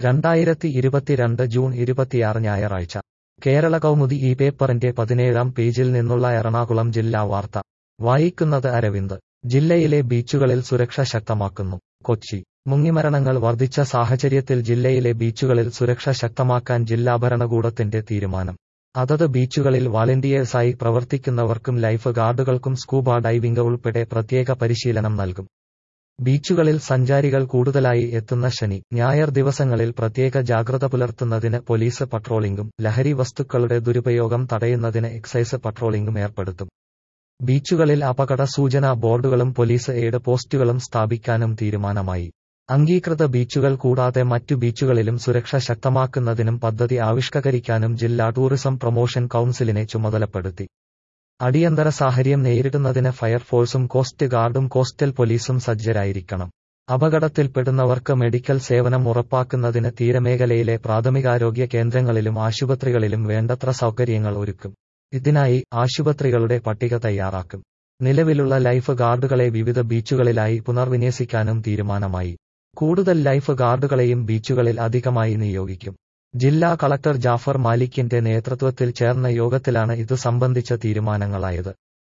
രണ്ടായിരത്തി ഇരുപത്തിരണ്ട് ജൂൺ ഇരുപത്തിയാറ് ഞായറാഴ്ച കേരള കൗമുദി ഈ പേപ്പറിന്റെ പതിനേഴാം പേജിൽ നിന്നുള്ള എറണാകുളം ജില്ലാ വാർത്ത വായിക്കുന്നത് അരവിന്ദ് ജില്ലയിലെ ബീച്ചുകളിൽ സുരക്ഷ ശക്തമാക്കുന്നു കൊച്ചി മുങ്ങിമരണങ്ങൾ വർദ്ധിച്ച സാഹചര്യത്തിൽ ജില്ലയിലെ ബീച്ചുകളിൽ സുരക്ഷ ശക്തമാക്കാൻ ജില്ലാ ഭരണകൂടത്തിന്റെ തീരുമാനം അതത് ബീച്ചുകളിൽ വാളണ്ടിയേഴ്സായി പ്രവർത്തിക്കുന്നവർക്കും ലൈഫ് ഗാർഡുകൾക്കും സ്കൂബ ഡൈവിംഗ് ഉൾപ്പെടെ പ്രത്യേക പരിശീലനം നൽകും ബീച്ചുകളിൽ സഞ്ചാരികൾ കൂടുതലായി എത്തുന്ന ശനി ഞായർ ദിവസങ്ങളിൽ പ്രത്യേക ജാഗ്രത പുലർത്തുന്നതിന് പോലീസ് പട്രോളിംഗും ലഹരി വസ്തുക്കളുടെ ദുരുപയോഗം തടയുന്നതിന് എക്സൈസ് പട്രോളിംഗും ഏർപ്പെടുത്തും ബീച്ചുകളിൽ അപകട സൂചനാ ബോർഡുകളും പോലീസ് എയ്ഡ് പോസ്റ്റുകളും സ്ഥാപിക്കാനും തീരുമാനമായി അംഗീകൃത ബീച്ചുകൾ കൂടാതെ മറ്റു ബീച്ചുകളിലും സുരക്ഷ ശക്തമാക്കുന്നതിനും പദ്ധതി ആവിഷ്കരിക്കാനും ജില്ലാ ടൂറിസം പ്രൊമോഷൻ കൌൺസിലിനെ ചുമതലപ്പെടുത്തി അടിയന്തര സാഹചര്യം നേരിടുന്നതിന് ഫയർഫോഴ്സും കോസ്റ്റ് ഗാർഡും കോസ്റ്റൽ പോലീസും സജ്ജരായിരിക്കണം അപകടത്തിൽപ്പെടുന്നവർക്ക് മെഡിക്കൽ സേവനം ഉറപ്പാക്കുന്നതിന് തീരമേഖലയിലെ പ്രാഥമികാരോഗ്യ കേന്ദ്രങ്ങളിലും ആശുപത്രികളിലും വേണ്ടത്ര സൗകര്യങ്ങൾ ഒരുക്കും ഇതിനായി ആശുപത്രികളുടെ പട്ടിക തയ്യാറാക്കും നിലവിലുള്ള ലൈഫ് ഗാർഡുകളെ വിവിധ ബീച്ചുകളിലായി പുനർവിന്യസിക്കാനും തീരുമാനമായി കൂടുതൽ ലൈഫ് ഗാർഡുകളെയും ബീച്ചുകളിൽ അധികമായി നിയോഗിക്കും ജില്ലാ കളക്ടർ ജാഫർ മാലിക്കിന്റെ നേതൃത്വത്തിൽ ചേർന്ന യോഗത്തിലാണ് ഇതു സംബന്ധിച്ച തീരുമാനങ്ങളായത്